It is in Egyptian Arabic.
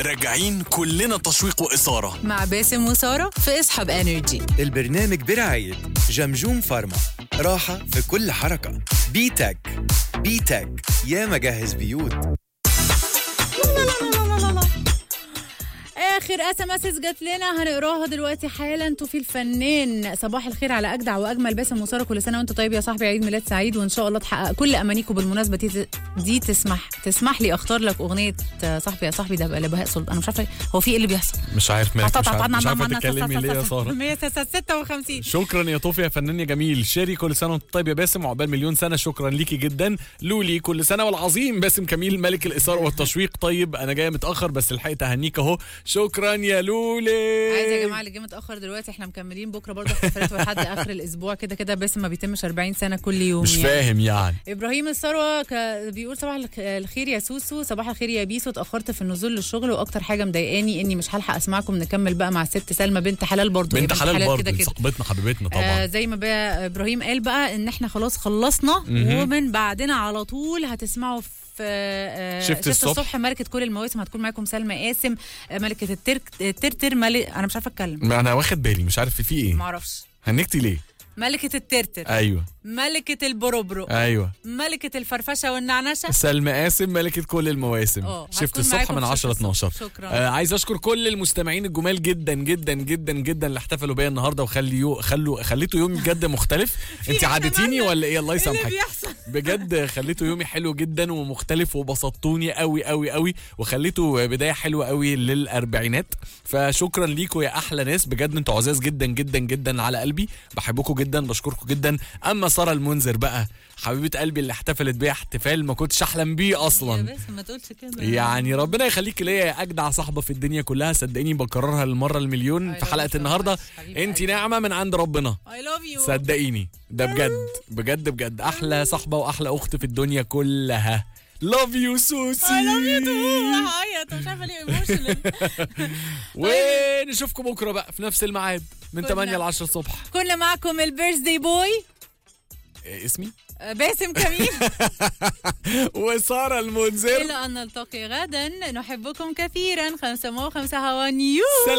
راجعين كلنا تشويق وإثارة مع باسم وسارة في اصحاب انرجي البرنامج برعاية جمجوم فارما راحة في كل حركة بيتك بيتك يا مجهز بيوت اخر اس ام اس جت لنا هنقراها دلوقتي حالا توفي الفنان صباح الخير على اجدع واجمل باسم وساره كل سنه وانت طيب يا صاحبي عيد ميلاد سعيد وان شاء الله تحقق كل امانيكم بالمناسبه دي, دي تسمح تسمح لي اختار لك اغنيه صاحبي يا صاحبي ده بقى لبهاء سلطان انا مش عارفه هو في ايه اللي بيحصل مش عارف مالك مش عارف مش عارفه تتكلمي ليه يا ساره 156 شكرا يا طوفي يا فنان يا جميل شيري كل سنه وانت طيب يا باسم وعقبال مليون سنه شكرا ليكي جدا لولي كل سنه والعظيم باسم كميل ملك الاثاره والتشويق طيب انا جايه متاخر بس لحقت اهنيك اهو شكرا يا لولي عايزه يا جماعه اللي جه متاخر دلوقتي احنا مكملين بكره برضه احتفالات لحد اخر الاسبوع كده كده باسم ما بيتمش 40 سنه كل يوم مش يعني. فاهم يعني ابراهيم الثروه ك... بيقول صباح الخ- الخير يا سوسو صباح الخير يا بيسو اتاخرت في النزول للشغل واكتر حاجه مضايقاني اني مش هلحق اسمعكم نكمل بقى مع الست سلمى بنت حلال برضه بنت حلال كده برضه كده صاحبتنا حبيبتنا آه طبعا زي ما بقى ابراهيم قال بقى ان احنا خلاص خلصنا ومن بعدنا على طول هتسمعوا في آه، شفت شفت الصبح. الصبح ملكه كل المواسم هتكون معاكم سلمى قاسم آه، ملكه الترك الترتر ملك انا مش عارفه اتكلم ما انا واخد بالي مش عارف في ايه ما اعرفش هنكتي ليه ملكه الترتر ايوه ملكه البروبرو ايوه ملكه الفرفشه والنعنشه سلمى قاسم ملكة كل المواسم اه، شفت هتكون الصبح معاكم من في 10 شفت 12 الصبح. شكرا. آه عايز اشكر كل المستمعين الجمال جدا جدا جدا جدا اللي احتفلوا بيا النهارده وخلي يو خلوا خليتوا يومي بجد مختلف انت إحنا عادتيني مالنا؟ ولا ايه الله اللي يسامحك بيحصل بجد خليتوا يومي حلو جدا ومختلف وبسطتوني قوي قوي قوي وخليتوا بدايه حلوه قوي للاربعينات فشكرا ليكوا يا احلى ناس بجد انتوا عزاز جدا جدا جدا على قلبي بحبكم جدا بشكركم جدا اما ساره المنذر بقى حبيبه قلبي اللي احتفلت بيا احتفال ما كنتش احلم بيه يا اصلا بس ما تقولش كده يعني ربنا يخليك ليا يا اجدع صاحبه في الدنيا كلها صدقيني بكررها للمره المليون I في love حلقه you so النهارده much. حبيبة انت قلبي. نعمه من عند ربنا I love you صدقيني ده بجد بجد بجد احلى صاحبه واحلى اخت في الدنيا كلها لاف يو سوسي I love you too هعيط مش عارفه ليه ايموشنال ونشوفكم بكره بقى في نفس الميعاد من كنا- 8 ل 10 الصبح كنا معكم البيرثدي بوي إيه اسمي باسم كميل وساره المنذر إلى أن نلتقي غدا نحبكم كثيرا خمسة مو خمسة هوا نيو